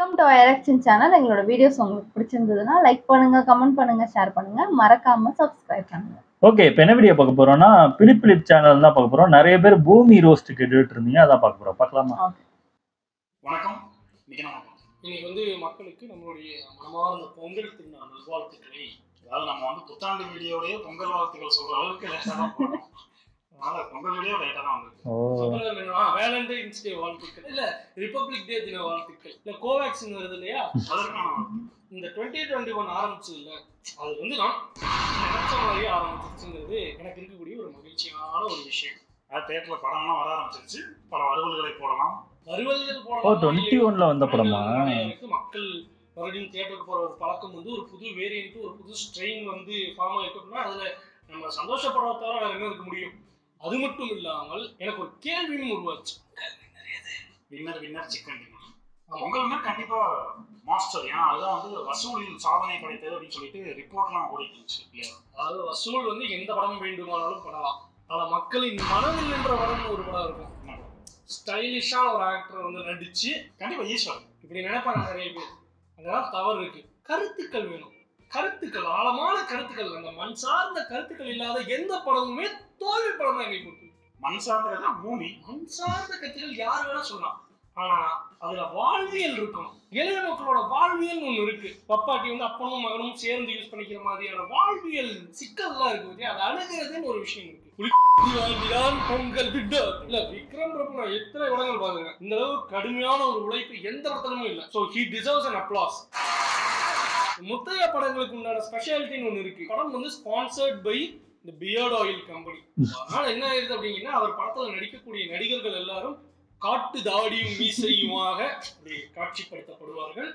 Welcome to election channel எங்களோட videos உங்களுக்கு பிடிச்சிருந்ததுன்னா லைக் பண்ணுங்க கமெண்ட் பண்ணுங்க ஷேர் பண்ணுங்க மறக்காம சப்ஸ்கிரைப் பண்ணுங்க ஓகே இப்போ என்ன வீடியோ பார்க்க போறோம்னா பிலிப் பிலிப் சேனல் தான் பார்க்க போறோம் நிறைய பேர் பூமி ரோஸ்ட் கேட்டுட்டு இருந்தீங்க அதான் பார்க்க போறோம் பார்க்கலாமா வணக்கம் இன்னைக்கு நம்ம இன்னைக்கு வந்து மக்களுக்கு நம்மளுடைய மனமார்ந்த பொங்கல் திருநாள் நல்வாழ்த்துக்களை அதாவது நம்ம வந்து புத்தாண்டு வீடியோடய பொங்கல் வாழ்த்துக்கள் சொல்ற அளவுக்கு லேட்டாக தான் போனோம் அதனால பொங்கல் வீடியோ லேட்டாக தான் வந்திருக்கு ஓ அப்புறம் என்னன்னா வேலண்டைன்ஸ் டே வாழ்த்துக்கள் இல்ல ரிப்பப்ளிக் டே தின வாழ்த்துக்கள் இல்ல கோவேக்சின் வருது இல்லையா அதற்கு நான் இந்த டுவெண்ட்டி டுவெண்ட்டி ஒன் ஆரம்பிச்சது இல்ல அது வந்து நான் நினைச்ச மாதிரியே ஆரம்பிச்சிருச்சுங்கிறது எனக்கு இருக்கக்கூடிய ஒரு மகிழ்ச்சியான ஒரு விஷயம் அது தேட்டரில் படம்லாம் வர ஆரம்பிச்சிருச்சு பல வருவல்களை போடலாம் வருவல்கள் ஓ போடலாம் டுவெண்ட்டி ஒன்ல வந்த படமா நிறைய இருக்கு மக்கள் மறுபடியும் தியேட்டருக்கு போற ஒரு பழக்கம் வந்து ஒரு புது வேரியன்ட் ஒரு புது ஸ்ட்ரெயின் வந்து ஃபார்ம் ஆயிருக்கு அப்படின்னா அதுல நம்ம சந்தோஷப்படுறத தவிர வேற என்ன இருக்க முடியும் அது மட்டும் இல்லாமல் எனக்கு ஒரு கேள்வியும் உருவாச்சு winner winner chicken dinner Pongal winner கண்டிப்பா மாஸ்டர் ஏன்னா அதுதான் வந்து வசூலில் சாதனை படைத்தது அப்படின்னு சொல்லிட்டு ரிப்போர்ட்லாம் ஓடிட்டு இருந்துச்சு இல்லையா அதாவது வசூல் வந்து எந்த படம் வேண்டுமானாலும் பண்ணலாம் ஆனா மக்களின் மனதில் என்ற படம் ஒரு படம் இருக்கும் என்ன படம்? ஸ்டைலிஷான ஒரு ஆக்டர் வந்து நடிச்சு கண்டிப்பா ஈஸ்வர் இப்படி நினைப்பாங்க நிறைய பேர் அதெல்லாம் தவறு இருக்கு கருத்துக்கள் வேணும் கருத்துக்கள் ஆழமான கருத்துக்கள் அந்த மண் சார்ந்த கருத்துக்கள் இல்லாத எந்த படமுமே தோல்வி படம் தான் என்னை பொறுத்து மண் சார்ந்தது தான் பூமி மண் சார்ந்த கருத்துக்கள் யார் வேணா சொல்லலாம் ஆனா அதுல வாழ்வியல் இருக்கணும் எளிய மக்களோட வாழ்வியல் ஒண்ணு இருக்கு பப்பாட்டி வந்து அப்பனும் மகனும் சேர்ந்து யூஸ் பண்ணிக்கிற மாதிரியான வாழ்வியல் சிக்கல்லாம் இருக்கு பத்தியா? அதை அணுகிறதுன்னு ஒரு விஷயம் இருக்கு புலிக்குட்டி வாழ்விதான் பொங்கல் விட்டோ இல்ல விக்ரம் பிரபு நான் எத்தனை படங்கள் பாருங்க இந்த அளவு கடுமையான ஒரு உழைப்பு எந்த படத்திலுமே இல்ல so he deserves an applause Muthaiya படங்களுக்கு உண்டான ஸ்பெஷாலிட்டின்னு ஒன்று இருக்கு படம் வந்து ஸ்பான்சர்ட் பை இந்த பியர்ட் ஆயில் கம்பெனி அதனால என்ன ஆயிருது அப்படிங்கன்னா அவர் படத்துல நடிக்கக்கூடிய நடிகர்கள் எல்லாரும் காட்டு தாடியும் மீசையுமாக அப்படி காட்சிப்படுத்தப்படுவார்கள்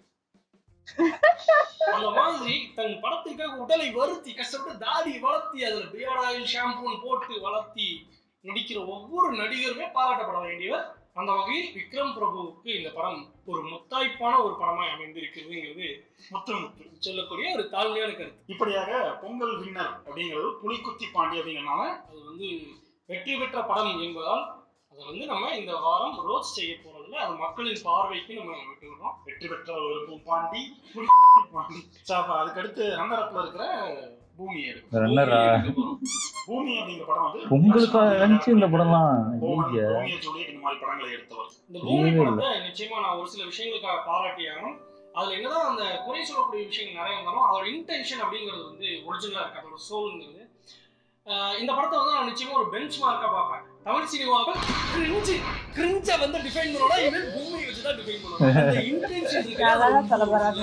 அந்த மாதிரி தன் படத்திற்காக உடலை வருத்தி கஷ்டப்பட்டு தாடி வளர்த்தி அதுல பியர்ட் ஆயில் ஷாம்பூன் போட்டு வளர்த்தி நடிக்கிற ஒவ்வொரு நடிகருமே பாராட்டப்பட வேண்டியவர் அந்த வகையில் விக்ரம் பிரபுவுக்கு இந்த படம் ஒரு முத்தாய்ப்பான ஒரு படமாய் அமைந்திருக்கிறதுங்கிறது முத்து முத்து சொல்லக்கூடிய ஒரு தாழ்மையான கருத்து இப்படியாக பொங்கல் வின்னர் அப்படிங்கிறது புலிக்குத்தி பாண்டி அப்படிங்கிறனால அது வந்து வெற்றி பெற்ற படம் என்பதால் அதை வந்து நம்ம இந்த வாரம் ரோஸ் செய்ய போறதில்ல அது மக்களின் பார்வைக்கு நம்ம விட்டுவிடுறோம் வெற்றி பெற்ற ஒரு பாண்டி புலிக்குத்தி பாண்டி So, அப்ப அதுக்கடுத்து ரன்னரப்ல இருக்கிற பூமி எடுக்கும் ரன்னரா பூமி அப்படிங்கிற படம் வந்து உங்களுக்காக நினைச்சு இந்த படம்லாம் பூமி- ஐய. பூமியை ஜூலியட் இந்த மாதிரி படங்களை எடுத்தவர் இந்த பூமி இல்லவே படத்தை நிச்சயமா நான் ஒரு சில விஷயங்களுக்காக பாராட்டியாகணும் அதுல என்னதான் அந்த குறை சொல்லக்கூடிய விஷயங்கள் நிறைய இருந்தாலும் அதோட இன்டென்ஷன் அப்படிங்கிறது வந்து ஒரிஜினலா இருக்கு அதோட சோல்ங்கிறது ஆஹ் இந்த படத்தை வந்து நான் நிச்சயமா ஒரு பெஞ்ச் மார்க்கா பார்ப்பேன் தமிழ் சினிமாவில் கிரிஞ்சு கிரிஞ்ச வந்து டிஃபைன் பண்ணோம்னா இவன் பூமியை வச்சு தான் டிஃபைன் பண்ணுவாங்க அந்த இன்டென்ஷன் அதான் சொல்ல போறாங்க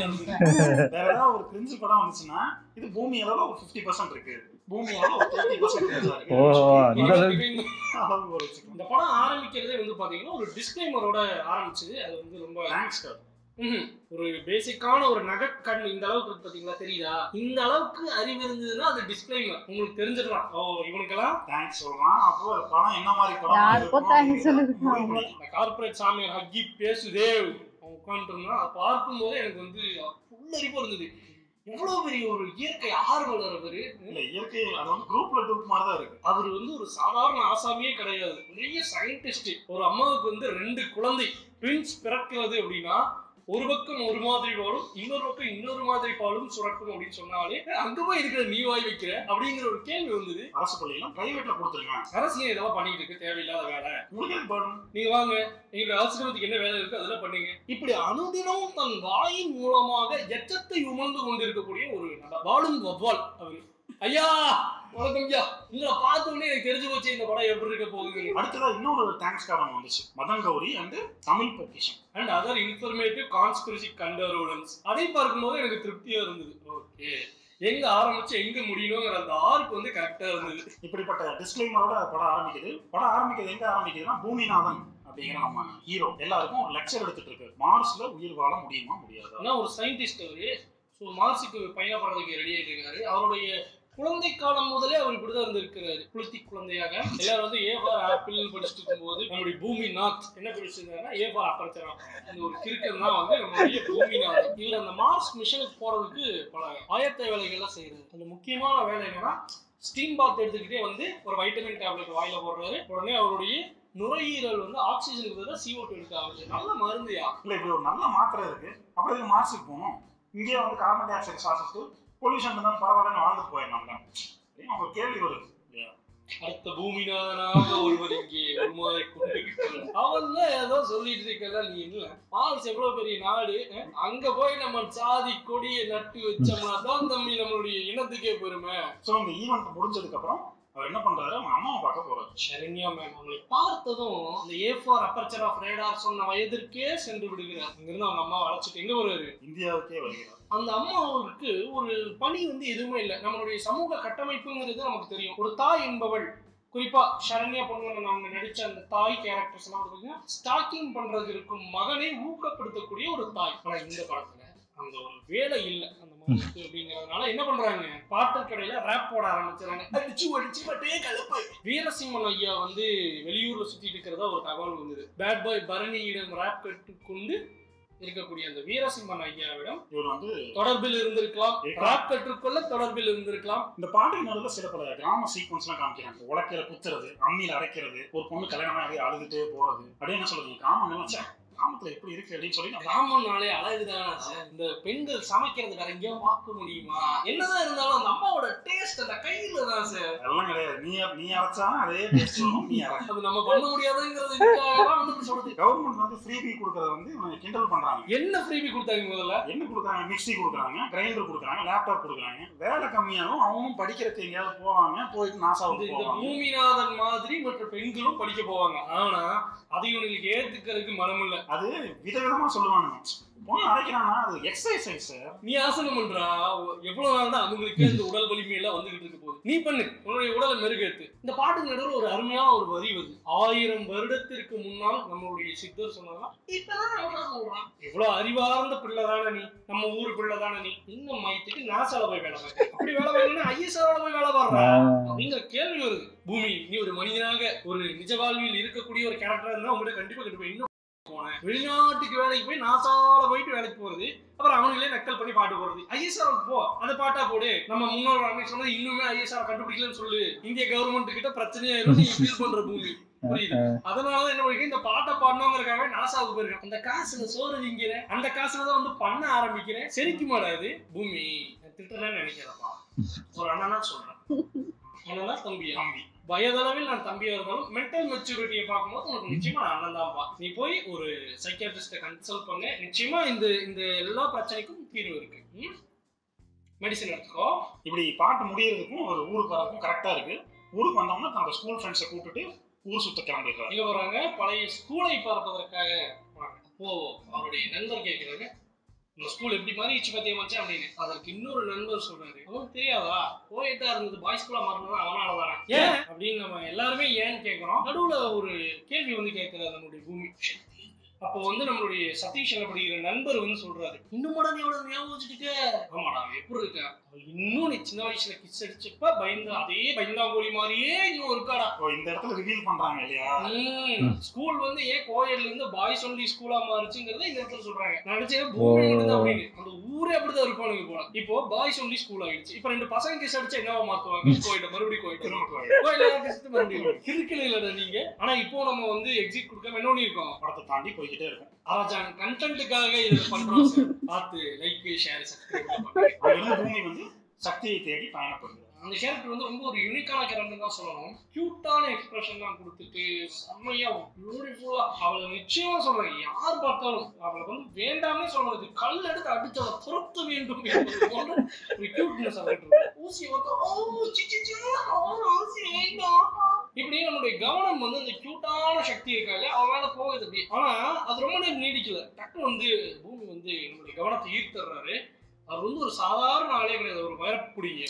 வேற ஏதாவது ஒரு கிரிஞ்சு படம் வந்துச்சுன்னா இது பூமி அளவுல ஒரு ஃபிஃப்டி பர்சன்ட் இருக்கு பூமி அளவுல ஒரு தேர்ட்டி பர்சன்ட் இருக்கு ஓ அந்த அளவுக்கு அளவு ஒரு வச்சுக்கணும் இந்த படம் ஆரம்பிக்கிறதே வந்து பாத்தீங்கன்னா ஒரு டிஸ்க்ளைமரோட ஆரம்பிச்சது அது வந்து ரொம்ப தேங்க்ஸ் சார் ம்ஹும். ஒரு பேசிக்கான ஒரு நகைக்கண் இந்த அளவுக்கு இருக்கு பாத்தீங்களா தெரியுதா இந்த அளவுக்கு அறிவு இருந்ததுன்னா அது டிஸ்க்ளைமர் உங்களுக்கு தெரிஞ்சிடலாம் ஓ இவனுக்கெல்லாம் தேங்க்ஸ் சொல்றான் அப்போ படம் என்ன மாதிரி படம் யாருக்கோ தேங்க்ஸ் சொல்லுங்க இந்த கார்ப்பரேட் சாமியார் ஹக்கி பேசுதே அவன் உட்காந்துருந்தான் அதை பார்க்கும்போது எனக்கு வந்து புல்லரிப்பு இருந்தது எவ்வளவு பெரிய ஒரு இயற்கை ஆர்வலர் அவரு இல்ல இயற்கை அது வந்து குரூப்ல டூப் மாதிரி தான் இருக்கு அவர் வந்து ஒரு சாதாரண ஆசாமியே கிடையாது பெரிய சயின்டிஸ்ட் ஒரு அம்மாவுக்கு வந்து ரெண்டு குழந்தை ட்வின்ஸ் பிறக்கிறது அப்படின்னா ஒரு பக்கம் ஒரு மாதிரி பாலும் இன்னொரு பக்கம் இன்னொரு மாதிரி பாலும் சுரக்கும் அப்படின்னு சொன்னாலே அங்க போய் இருக்கிற நீ வாய் வைக்கிற அப்படிங்கிற ஒரு கேள்வி வந்தது அரசு பள்ளியெல்லாம் பிரைவேட்ல கொடுத்துருங்க அரசியல் இதெல்லாம் பண்ணிட்டு இருக்கு தேவையில்லாத வேலை உங்களுக்கு எதுக்கு burden? நீங்க வாங்க எங்களுடைய ஆசிரமத்துக்கு என்ன வேலை இருக்கு அதெல்லாம் பண்ணுங்க இப்படி அனுதினமும் தன் வாயின் மூலமாக எச்சத்தை உணர்ந்து கொண்டிருக்கக்கூடிய ஒரு நபர். வாழும் வவ்வால் அவரு ஐயா வணக்கம் ஐயா உங்களை பார்த்த உடனே எனக்கு தெரிஞ்சு போச்சு இந்த படம் எப்படி இருக்க போகுது அடுத்ததா இன்னொரு தேங்க்ஸ் காரணம் வந்துச்சு Madan Gowri and Tamil Pokkisham and other informative conspiracy கண்டரோடன்ஸ் அதை பார்க்கும்போது எனக்கு திருப்தியா இருந்தது ஓகே எங்க ஆரம்பிச்சு எங்க முடியணுங்கிற அந்த ஆர்க் வந்து கரெக்டா இருந்தது இப்படிப்பட்ட டிஸ்க்ளைமரோட படம் ஆரம்பிக்குது படம் ஆரம்பிக்கிறது எங்க ஆரம்பிக்குதுன்னா பூமிநாதன் அப்படிங்கிற நம்ம ஹீரோ எல்லாருக்கும் ஒரு லெக்சர் எடுத்துட்டு இருக்காரு மார்ஸ்ல உயிர் வாழ முடியுமா முடியாதா ஆனா ஒரு சயின்டிஸ்ட் அவரு ஸோ மார்ஸுக்கு பயணப்படுறதுக்கு ரெடி ஆகிட்டு இருக்காரு அவருடைய குழந்தை காலம் முதலே அவர் இப்படிதான் இருந்திருக்கிறாரு குளித்தி குழந்தையாக எல்லாரும் வந்து ஏ ஃபார் ஆப்பிள் படிச்சுட்டு இருக்கும்போது நம்முடைய பூமி நாத் என்ன படிச்சிருந்தாருன்னா ஏ ஃபார் அப்பர்ச்சரா இந்த ஒரு கிறுக்கன் தான் வந்து நம்மளுடைய பூமி நாத் இவர் அந்த மார்ஸ் மிஷனுக்கு போறதுக்கு பல ஆயத்த வேலைகள்லாம் செய்யறாரு அந்த முக்கியமான வேலை என்னன்னா ஸ்டீம் பாத் எடுத்துக்கிட்டே வந்து ஒரு வைட்டமின் டேப்லெட் வாயில போடுறாரு உடனே அவருடைய நுரையீரல் வந்து ஆக்சிஜனுக்கு பதிலாக CO2 எடுக்க ஆரம்பிச்சு நல்ல மருந்துயா இல்ல இப்படி ஒரு நல்ல மாத்திரை இருக்கு அப்புறம் இது மார்ஸுக்கு போகணும் இங்கே வந்து கார்பன் டை ஆக்சைடு சுவாசிட்டு பொல்யூஷன் இருந்தாலும் பரவாயில்லன்னு வாழ்ந்துட்டு போயிடலாம்ல அப்படின்னு ஒரு கேள்வி வருது இல்லையா அடுத்த பூமிநாதனாக ஒருவர் இங்கே உருமாறி கொண்டிருக்கிறார் அவன் தான் ஏதோ சொல்லிட்டு இருக்கல நீ இல்ல மார்ஸ் எவ்வளவு பெரிய நாடு அஹ், அங்க போய் நம்ம சாதி கொடியை நட்டு வச்சோம்னா தான் தம்பி நம்மளுடைய இனத்துக்கே பெருமை ஸோ இந்த ஈவெண்ட் முடிஞ்சதுக்கு அப்புறம் அவர் என்ன பண்றாரு அவங்க அம்மாவை பார்க்க போறாரு சரண்யா மேம் அவங்களை பார்த்ததும் இந்த A for aperture of radar சொன்ன வயதிற்கே சென்று விடுகிறார் அங்கிருந்து அவங்க அம்மா அழைச்சிட்டு எங்க வருவாரு இந்தியாவுக்கே வருகிறார் அந்த அம்மாவுக்கு ஒரு பணி வந்து எதுவுமே இல்லை நம்மளுடைய சமூக கட்டமைப்புங்கிறது நமக்கு தெரியும் ஒரு தாய் என்பவள் குறிப்பா சரண்யா பொண்ணு அவங்க நடிச்ச அந்த தாய் கேரக்டர்ஸ் எல்லாம் பார்த்தீங்கன்னா ஸ்டாக்கிங் பண்றதுக்கு இருக்கும் மகனை ஊக்கப்படுத்தக்கூடிய ஒரு தாய் ஆனா இந்த படத்துல அந்த ஒரு வேலை இல்லை அந்த மகனுக்கு அப்படிங்கறதுனால என்ன பண்றாங்க பாட்டு கடையில ரேப் போட ஆரம்பிச்சாங்க அடிச்சு அடிச்சு பட்டே கலப்பு வீரசிம்மன் ஐயா வந்து வெளியூர்ல சுத்திட்டு இருக்கிறதா ஒரு தகவல் வந்தது பேட் பாய் பரணியிடம் ரேப் கற்றுக்கொண்டு இருக்கக்கூடிய அந்த வீரசிம்மன் ஐயாவிடம் இவர் வந்து தொடர்பில் இருந்திருக்கலாம் இருக்கலாம். ராப் கற்றுக்கொள்ள தொடர்பில் இருந்திருக்கலாம் இந்த பாட்டுக்கு நடுவில் சில பல கிராம சீக்வன்ஸ் எல்லாம் காமிக்கிறாங்க உலக்கையில குத்துறது அம்மியில அரைக்கிறது ஒரு பொண்ணு கல்யாணம் ஆகி அழுதுட்டே போறது அப்படின்னு என்ன சொல்லுவீங்க கிராமங்கள்லாம் ச்சே, கிராமத்துல எப்படி இருக்கு அப்படின்னு சொல்லி நம்ம ராமன்னாலே அழகுதானா சார் இந்த பெண்கள் சமைக்கிறது வேற எங்கேயும் பார்க்க முடியுமா என்னதான் இருந்தாலும் அந்த அம்மாவோட டேஸ்ட் அந்த கையில தான் சார் அதெல்லாம் கிடையாது நீ நீ அரைச்சா அதே டேஸ்ட் வரும் நீ அரை அது நம்ம பண்ண முடியாதுங்கிறதுக்காக தான் வந்து இப்படி சொல்றது கவர்மெண்ட் வந்து ஃப்ரீபி கொடுக்கறத வந்து இவங்க கிண்டல் பண்றாங்க என்ன ஃப்ரீபி கொடுத்தாங்க முதல்ல என்ன கொடுக்குறாங்க மிக்ஸி கொடுக்குறாங்க கிரைண்டர் கொடுக்குறாங்க லேப்டாப் கொடுக்குறாங்க வேலை கம்மியாகும் அவங்களும் படிக்கிறதுக்கு எங்கேயாவது போவாங்க போயிட்டு இந்த நாசாவுக்கு இந்த போவாங்க பூமிநாதன் மாதிரி மற்ற பெண்களும் படிக்க போவாங்க ஆனா அதை இவங்களுக்கு ஏத்துக்கிறதுக்கு மனம் இல்ல அது விதவிதமா சொல்லுவானுங்க பொண்ணு அரைக்கிறான்னா அது எக்ஸசைஸ் சார் நீ ஆசனம் பண்றா எவ்வளவு நாள் தான் அவங்களுக்கே இந்த உடல் வலிமை எல்லாம் வந்துகிட்டு இருக்க போகுது நீ பண்ணு உன்னுடைய உடலை மெருகேத்து இந்த பாட்டுக்கு நடுவில் ஒரு அருமையான ஒரு வரி வருது ஆயிரம் வருடத்திற்கு முன்னால் நம்மளுடைய சித்தர் சொன்னதா இப்பதான் அவன் சொல்றான் எவ்வளவு அறிவார்ந்த பிள்ளை தானே நீ நம்ம ஊர் பிள்ளை தானே நீ இந்த மயத்துக்கு நாசால போய் வேலை பார்க்க அப்படி வேலை பார்க்கணும்னா ஐஎஸ்ஆர் போய் வேலை பாடுறா அப்படிங்கிற கேள்வி வருது பூமி நீ ஒரு மனிதனாக ஒரு நிஜ வாழ்வில் இருக்கக்கூடிய ஒரு கேரக்டரா இருந்தா உங்ககிட்ட கண்டிப்பா கண்டிப்பா இன்னும் போனேன் வெளிநாட்டுக்கு வேலைக்கு போய் நாசால போயிட்டு வேலைக்கு போறது அப்புறம் அவங்களே நக்கல் பண்ணி பாட்டு போடுறது ஐஎஸ்ஆர் போ அந்த பாட்டா போடு நம்ம முன்னோர் அன்னைக்கு சொன்னது இன்னுமே ஐஎஸ்ஆர் கண்டுபிடிக்கலன்னு சொல்லு இந்திய கவர்மெண்ட் கிட்ட பிரச்சனையா இருக்கும் நீ ஃபீல் பண்ற பூமி புரியுது அதனாலதான் என்ன பண்ணிருக்கேன் இந்த பாட்டை பாடணுங்கிறக்காக நாசாவுக்கு போயிருக்கேன் அந்த காசுல சோறு திங்கிறேன் அந்த காசுல தான் வந்து பண்ண ஆரம்பிக்கிறேன் செரிக்க மாட்டாது பூமி நான் திட்டுறேன்னு நினைக்கிறப்பா ஒரு அண்ணனா சொல்றேன் அண்ணனா தம்பியா தம்பி வயதளவில் நான் தம்பியா இருந்தாலும் மென்டல் மெச்சூரிட்டியை பார்க்கும்போது உனக்கு நிச்சயமா நான் அண்ணன் தான்ப்பா நீ போய் ஒரு சைக்கியாட்ரிஸ்ட கன்சல்ட் பண்ணு நிச்சயமா இந்த இந்த எல்லா பிரச்சனைக்கும் தீர்வு இருக்கு மெடிசன் எடுத்துக்கோ இப்படி பாட்டு முடியறதுக்கும் ஒரு ஊருக்கு வரதுக்கும் கரெக்டா இருக்கு ஊருக்கு வந்தோம்னா தன்னோட ஸ்கூல் ஃப்ரெண்ட்ஸை கூப்பிட்டுட்டு ஊர் சுத்த கிளம்பிடுறாரு எங்க போறாங்க பழைய ஸ்கூலை பார்ப்பதற்காக போறாங்க அப்போ அவருடைய நண்பர் கேட்கிறாரு இந்த ஸ்கூல் எப்படி மாறிடுச்சு பாத்தியா மச்சான் அப்படின்னு அதற்கு இன்னொரு நண்பர் சொல்றாரு அவனுக்கு தெரியாதா போயிட்டா இருந்தது பாய்ஸ் ஸ்கூலா மாறினது அவனால தானே ஏன் அப்படின்னு நம்ம எல்லாருமே ஏன்னு கேட்கிறோம் நடுவுல ஒரு கேள்வி வந்து கேட்கிறாரு நம்மளுடைய பூமி அப்போ வந்து நம்மளுடைய சதீஷ் என்ன படிக்கிற நண்பர் வந்து சொல்றாரு இன்னும் நீ எவ்வளவு ஞாபகம் வச்சுட்டு ஆமாடா அவன் எப்படி இருக்கா அவன் இன்னும் நீ சின்ன வயசுல கிஸ் அடிச்சப்ப பயந்த அதே பயந்தாங்கோலி மாதிரியே இன்னும் இருக்காடா ஓ இந்த இடத்துல ரிவீல் பண்றாங்க இல்லையா ஸ்கூல் வந்து ஏன் கோயட்ல இருந்து பாய்ஸ் ஒன்லி ஸ்கூலா மாறுச்சுங்கிறத இந்த இடத்துல சொல்றாங்க நான் நினைச்சேன் பூமி மட்டும் அப்படின்னு அந்த ஊரே அப்படிதான் இருப்பானுங்க போல இப்போ பாய்ஸ் ஒன்லி ஸ்கூல் ஆயிடுச்சு இப்போ ரெண்டு பசங்க கிஸ் அடிச்சா என்னவா மாத்துவாங்க கோயிட்ட மறுபடியும் கோயிட்ட திரும்ப கோயில். கோயில கிஸ் மறுபடியும் இருக்கல இல்லடா நீங்க ஆனா இப்போ நம்ம வந்து எக்ஸிட் கொடுக்காம என்ன பண்ணிருக்கோம் படத்தை தாண்டி போய்கிட்டே இருக்கும் அரஜான் கண்டென்ட்டுக்காக இதை பண்றோம் சார் பார்த்து லைக் ஷேர் சப்ஸ்கிரைப் அங்கிருந்து பூமி வந்து சக்தியை தேடி பயணப்படுது அந்த கேரக்டர் வந்து ரொம்ப ஒரு யூனிக்கான கேரக்டர் தான் சொல்லணும் கியூட்டான எக்ஸ்பிரஷன் தான் கொடுத்துட்டு செம்மையா பியூட்டிஃபுல்லா அவளை நிச்சயமா சொல்றேன் யார் பார்த்தாலும் அவளை வந்து வேண்டாமே சொல்றது கல் எடுத்து அடிச்சு அவளை துரத்த வேண்டும் என்பது போன்ற ஒரு கியூட்னஸ் அவளுக்கு ஊசி வந்து ஓ சி சி சி ஓ, ஊசி வேண்டாம் இப்படி நம்மளுடைய கவனம் வந்து அந்த கியூட்டான சக்தி இருக்காங்க அவன் மேல போகுது அப்படி ஆனா அது ரொம்ப நேரம் நீடிக்கல டக்குனு வந்து பூமி வந்து நம்மளுடைய கவனத்தை ஈர்த்துறாரு அவர் வந்து ஒரு சாதாரண ஆளே கிடையாது ஒரு மயப்பிடிங்க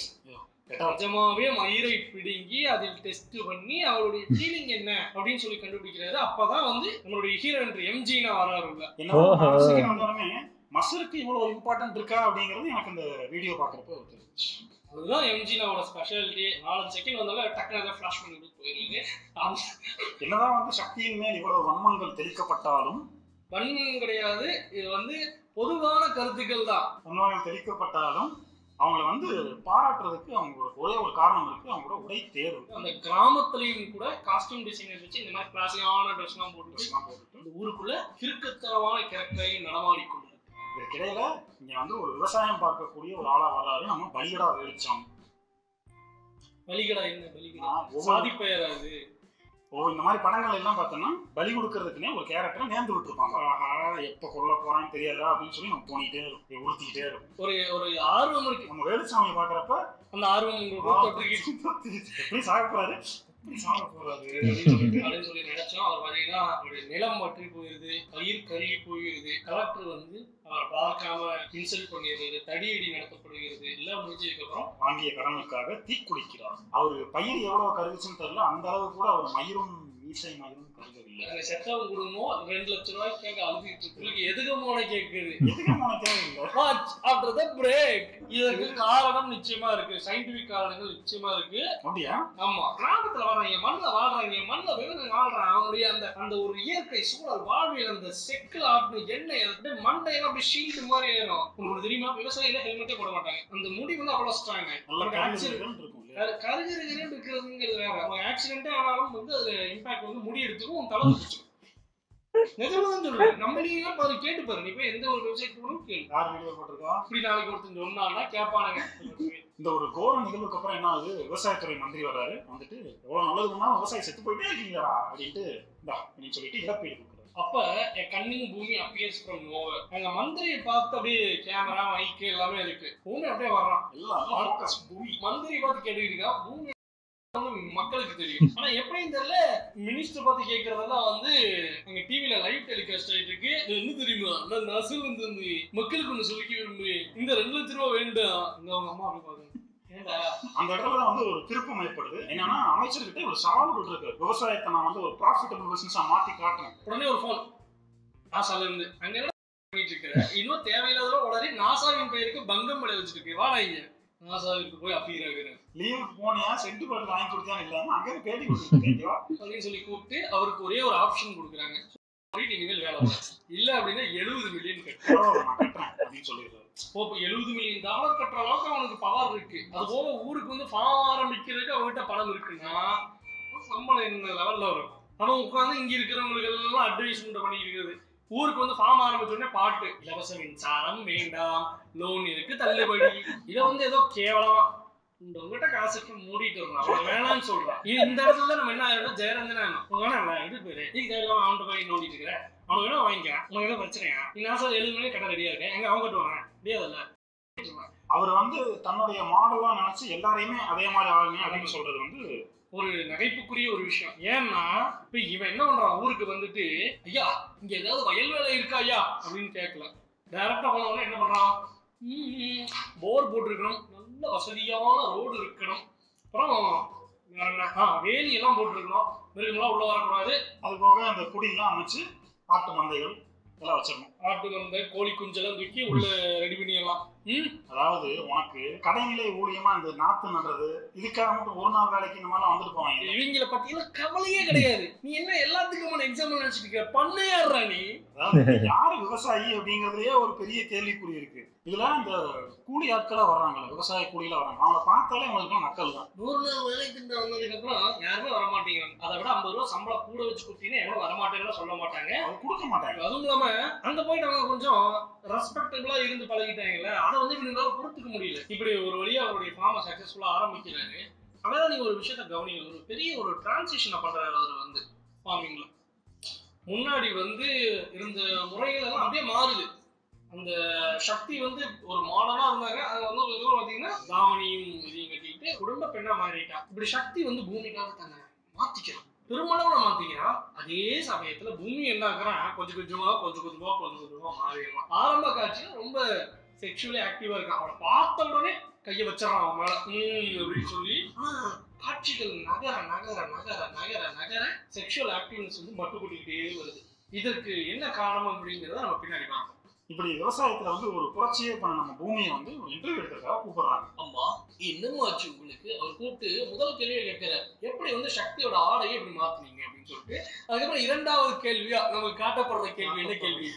நிஜமாவே மயிரை பிடுங்கி அதில் டெஸ்ட் பண்ணி அவருடைய ஃபீலிங் என்ன அப்படின்னு சொல்லி கண்டுபிடிக்கிறாரு அப்பதான் வந்து நம்மளுடைய ஹீரோ என்று எம்ஜினா வராரு உள்ள என்ன ஓஹோ. மனசுக்கு வந்தாலுமே மசருக்கு இவ்வளவு இம்பார்ட்டன்ட் இருக்கா அப்படிங்கிறது எனக்கு இந்த வீடியோ பாக்குறப்ப தெரிஞ்சுச்சு அதுதான் எம்ஜினாவோட ஸ்பெஷாலிட்டி நாலு செகண்ட் வந்தாலும் டக்குனு அதை ஃபிளாஷ் பண்ணி போயிருது அந்த என்னதான் வந்து சக்தியின் மேல் இவ்வளவு வன்மங்கள் தெளிக்கப்பட்டாலும் வன்மம் கிடையாது இது வந்து பொதுவான கருத்துக்கள் தான் வன்மங்கள் தெளிக்கப்பட்டாலும் அவங்கள வந்து பாராட்டுறதுக்கு அவங்களோட ஒரே ஒரு காரணம் இருக்கு அவங்களோட உடை தேர்வு அந்த கிராமத்துலயும் கூட காஸ்டியூம் டிசைனர் வச்சு இந்த மாதிரி கிளாஸியான ட்ரெஸ்லாம் போட்டு ட்ரெஸ்லாம் போட்டுட்டு இந்த ஊருக்குள்ள கிறுக்குத்தனமான கிழக்கை நடமாடிக்கொண்டு இதற்கிடையில இங்க வந்து ஒரு விவசாயம் பார்க்கக்கூடிய ஒரு ஆளா வர்றாரு நம்ம பலிகடா வெளிச்சம் வலிகடா என்ன வலிகடா நான் ஒவ்வொரு சாதி பெயர் அது ஓ இந்த மாதிரி படங்கள் எல்லாம் பார்த்தோம்னா பலி கொடுக்கறதுக்குனே ஒரு கேரக்டரை நேர்ந்து விட்டுருப்பாங்க ஆஹா எப்ப கொல்ல போறான்னு தெரியாதா அப்படின்னு சொல்லி நம்ம தோணிட்டே இருக்கும் உறுத்திக்கிட்டே இருக்கும் ஒரு ஒரு ஆர்வம் இருக்கு நம்ம வேலுசாமியை பாக்குறப்ப அந்த ஆர்வம் உங்களுக்கு தொற்றுக்கிட்டு எப்படி சாக போறாரு எப்படி சாக போறாரு அப்படின்னு சொல்லிட்டு அப்படின்னு சொல்லி நினைச்சோம் அவர் பாத்தீங்கன்னா அவருடைய நிலம் வற்றி போயிருது பயிர் கருகி போயிருது கலெக்டர் வந்து அவரை பார்க்காம இன்சல்ட் பண்ணிடுறது தடியடி நடத்தப்படுகிறது எல்லாம் முடிஞ்சதுக்கு அப்புறம் வாங்கிய கடனுக்காக தீக்குளிக்கிறார் அவரு பயிர் எவ்வளவு கருதுச்சுன்னு தெரியல அந்த அளவு கூட அவர் மயிரும் மீசை மயிரும் கருதவில்லை அந்த செத்தவன் குடும்பம் ரெண்டு லட்சம் ரூபாய் கேட்க அழுதுட்டு இருக்கு உங்களுக்கு எதுக்கு கேக்குது எதுக்கு போன தேவையில்லை வாட்ச் ஆஃப்டர் த பிரேக் இதற்கு காரணம் நிச்சயமா இருக்கு சயின்டிபிக் காரணங்கள் நிச்சயமா இருக்கு அப்படியா ஆமா கிராமத்துல வர்றாங்க மண்ணுல வாழ்றாங்க மண்ணுல விவசாயம் வாழ்றாங்க அவங்களுடைய அந்த அந்த ஒரு இயற்கை சூழல் வாழ்வியல் அந்த செக்கில் ஆட்டு எண்ணெய் அது அப்படியே மண்டையெல்லாம் அப்படியே ஷீல்டு மாதிரி ஏறும் உங்களுக்கு தெரியுமா விவசாயில ஹெல்மெட்டே போட மாட்டாங்க அந்த முடி வந்து அவ்வளவு ஸ்ட்ராங் நல்ல ஆக்சிடென்ட் கருதுகள் இருக்கும் இல்லையா கருகருகிறேன் இருக்கிறதுங்கிறது வேற ஆக்சிடென்ட்டே ஆனாலும் வந்து அதுல இம்பாக்ட் வந்து முடி எடுத்துக்கும் உன் தலை பிடிச்சிக்கும் நிஜமா தான் சொல்றேன் நம்ம நீங்க பாரு கேட்டு பாரு நீ போய் எந்த ஒரு வெப்சைட் போனாலும் கேளு யார் வீடியோ போட்டிருக்கா இப்படி நாளைக்கு ஒருத்தன் சொன்னான்னா கேட்பானுங்க இந்த ஒரு கோர நிகழ்வுக்கு அப்புறம் என்ன ஆகுது விவசாயத்துறை மந்திரி வர்றாரு வந்துட்டு எவ்வளவு நல்லது பண்ணாலும் விவசாயி செத்து போயிட்டே இருக்கீங்களா அப்படின்ட்டு இந்தா அப்படின்னு சொல்லிட்டு இழப்பீடு கொடுக்குறாரு அப்ப என் கண்ணிங் பூமி அப்பியர்ஸ் ஃப்ரம் நோவர் அங்க மந்திரியை பார்த்து அப்படியே கேமரா மைக்கு எல்லாமே இருக்கு பூமி அப்படியே வர்றான் எல்லாம் focus பூமி மந்திரி பார்த்து கேட்டுக்கிட்டு பூமி வந்து மக்களுக்கு தெரியும் ஆனா எப்படியும் தெரியல மினிஸ்டர் பார்த்து கேட்கறதெல்லாம் வந்து அங்க டிவில லைவ் டெலிகாஸ்ட் ஆயிட்டு இருக்கு இது என்ன தெரியுமா நான் நசுல் வந்து இந்த மக்களுக்கு ஒண்ணு சொல்லிக்க விரும்புறேன் இந்த ரெண்டு லட்ச ரூபா வேண்டாம் இந்த அவங்க அம்மா அப்படி பாருங்க ஏண்டா அந்த இடத்துல தான் வந்து ஒரு திருப்பம் ஏற்படுது என்னன்னா அமைச்சர்கிட்ட ஒரு சவால்கள் இருக்கு விவசாயத்தை நான் வந்து ஒரு ப்ராஃபிட்டபிள் பிசினஸா மாத்தி காட்டுறேன் உடனே ஒரு ஃபோன் நாசால இருந்து அங்க என்ன பண்ணிட்டு இருக்கிற இன்னும் தேவையில்லாத உடனே நாசாவின் பெயருக்கு பங்கம் விளை வச்சுட்டு இருக்கு வாடா இங்க நாசாவிற்கு போய் அப்பீராகிறேன் லீவுக்கு போனியா சென்ட் பாட்டில் வாங்கி கொடுத்தியான்னு இல்லாம அங்கே பேட்டி கொடுத்துருக்கேன் அப்படின்னு சொல்லி கூப்பிட்டு அவருக்கு ஒரே ஒரு ஆப்ஷன் கொடுக்குறாங்க சொல்லிட்டு இனிமேல் வேலை பாரு. இல்ல அப்படின்னா எழுபது மில்லியன் கட்டு நான் கட்டுறேன் அப்படின்னு சொல்லிடுறாரு இப்போ எழுபது மில்லியன் டாலர் கட்டுற அளவுக்கு அவனுக்கு பவர் இருக்கு அது போக ஊருக்கு வந்து ஃபார்ம் ஆரம்பிக்கிறதுக்கு அவன்கிட்ட பணம் இருக்குன்னா சம்பளம் என்ன லெவல்ல வரும் அவன் உட்காந்து இங்க இருக்கிறவங்களுக்கு எல்லாம் அட்வைஸ்மெண்ட் பண்ணிட்டு இருக்கிறது ஊருக்கு வந்து ஃபார்ம் ஆரம்பிச்ச உடனே பாட்டு இலவச மின்சாரம் வேண்டாம் லோன் இருக்கு தள்ளுபடி இதை வந்து ஏதோ கேவலமா இந்த உங்ககிட்ட காசுக்கு மூடிட்டு வர்றான் அவன் வேணாம்னு சொல்றான் இது இந்த இடத்துல நம்ம என்ன ஆயிடும் ஜெயரஞ்சனா வேணாம்ல இது பேரு இது தேவையில்லாம அவன்கிட்ட போய் நோண்டிட்டு இருக்கிற அவனுக்கு வேணா வாங்கிக்க உனக்கு என்ன பிரச்சனையா நீ நாசம் எழுபது மணி கட்ட ரெடியா இருக்கேன் எங்க அவங்க கட்டுவாங்க முடியாதுல்ல அவர் வந்து தன்னுடைய மாடலா நினைச்சு எல்லாரையுமே அதே மாதிரி ஆளுங்க அப்படின்னு சொல்றது வந்து ஒரு நகைப்புக்குரிய ஒரு விஷயம் ஏன்னா இப்ப இவன் என்ன பண்றான் ஊருக்கு வந்துட்டு ஐயா இங்க ஏதாவது வயல் வேலை இருக்கா ஐயா அப்படின்னு கேட்கல டைரக்டா போனவொடனே என்ன பண்றான் போர் போட்டிருக்கணும் நல்ல வசதியான ரோடு இருக்கணும் அப்புறம் வேற என்ன ஆ, வேலி எல்லாம் போட்டிருக்கணும் மிருகங்களாம் உள்ள வரக்கூடாது அது போக அந்த குடியெல்லாம் அமைச்சு ஆட்டு மந்தைகள் இதெல்லாம் வச்சிடணும் ஆட்டு வந்த கோழி குஞ்செல்லாம் தூக்கி உள்ள ரெடி பண்ணிடலாம் ம் அதாவது உனக்கு கடைநிலை ஊழியமா இந்த நாத்து நடுறது இதுக்காக மட்டும் ஒரு நாள் வேலைக்கு இந்த மாதிரிலாம் வந்துட்டு போவாங்க இவங்கள பத்தியெல்லாம் கவலையே கிடையாது நீ என்ன எல்லாத்துக்கும் எக்ஸாம்பிள் நினைச்சிட்டு இருக்க பண்ணையாடுறா நீ அதாவது யாரு விவசாயி அப்படிங்கறதுலயே ஒரு பெரிய கேள்விக்குறி இருக்கு இதுல இந்த கூலி ஆட்களா வர்றாங்கல்ல விவசாய கூலியில வர்றாங்க அவங்கள பார்த்தாலே அவங்களுக்கு நக்கல் தான் நூறு நாள் வேலை திட்டம் வந்ததுக்கு அப்புறம் யாருமே வர மாட்டேங்கிறாங்க அதை விட ஐம்பது ரூபா சம்பளம் கூட வச்சு கொடுத்தீங்கன்னா எவ்வளவு வரமாட்டேன்னு சொல்ல மாட்டாங்க அது கொடுக்க மாட்டாங்க அதுவும் இல்லாம அந்த பாயிண்ட் அவங்க கொஞ்சம் ரெஸ்பெக்டபிளா இருந்து பழகிட்டாங்கல்ல அதை வந்து இவங்களால பொறுத்துக்க முடியல இப்படி ஒரு வழியா அவருடைய ஃபார்மை சக்சஸ்ஃபுல்லா ஆரம்பிக்கிறாரு அதான் நீங்க ஒரு விஷயத்த கவனிங்க ஒரு பெரிய ஒரு டிரான்சிஷனை பண்றாரு அவர் வந்து ஃபார்மிங்ல முன்னாடி வந்து இருந்த முறைகள் எல்லாம் அப்படியே மாறுது அந்த சக்தி வந்து ஒரு மாடர்னா இருந்தாங்க அது வந்து ஒரு இதுல பாத்தீங்கன்னா தாவணியும் இதையும் கட்டிட்டு குடும்ப பெண்ணா மாறிட்டா இப்படி சக்தி வந்து பூமிக்காக தன்னை மாத்திக்கிறான் பெருமளவுல மாத்திக்கிறான் அதே சமயத்துல பூமி என்ன ஆகுறான் கொஞ்சம் கொஞ்சமா கொஞ்சம் கொஞ்சமா கொஞ்சம் கொஞ்சமா மாறிடுவான் ஆரம்ப காட்சியில ரொம்ப செக்ஷுவலி ஆக்டிவா இருக்கான் அவனை பார்த்த உடனே கையை வச்சிடறான் அவன் மேல ம் அப்படின்னு சொல்லி ஆனா காட்சிகள் நகர நகர நகர நகர நகர செக்ஷுவல் ஆக்டிவ்னஸ் வந்து மட்டு கூட்டிக்கிட்டே வருது இதற்கு என்ன காரணம் அப்படிங்கிறத நம்ம பின்னாடி பார்ப்போம் இப்படி விவசாயத்துல வந்து ஒரு புரட்சியே பண்ண நம்ம பூமியை வந்து ஒரு இன்டர்வியூ எடுக்கிறதுக்காக கூப்பிடுறாங்க அம்மா என்னமாச்சு உங்களுக்கு அவர் கூப்பிட்டு முதல் கேள்வியை கேட்கிறார் எப்படி வந்து சக்தியோட ஆடையை இப்படி மாத்துனீங்க அப்படின்னு சொல்லிட்டு அதுக்கப்புறம் இரண்டாவது கேள்வியா நமக்கு காட்டப்படுற கேள்வி என்ன கேள்வி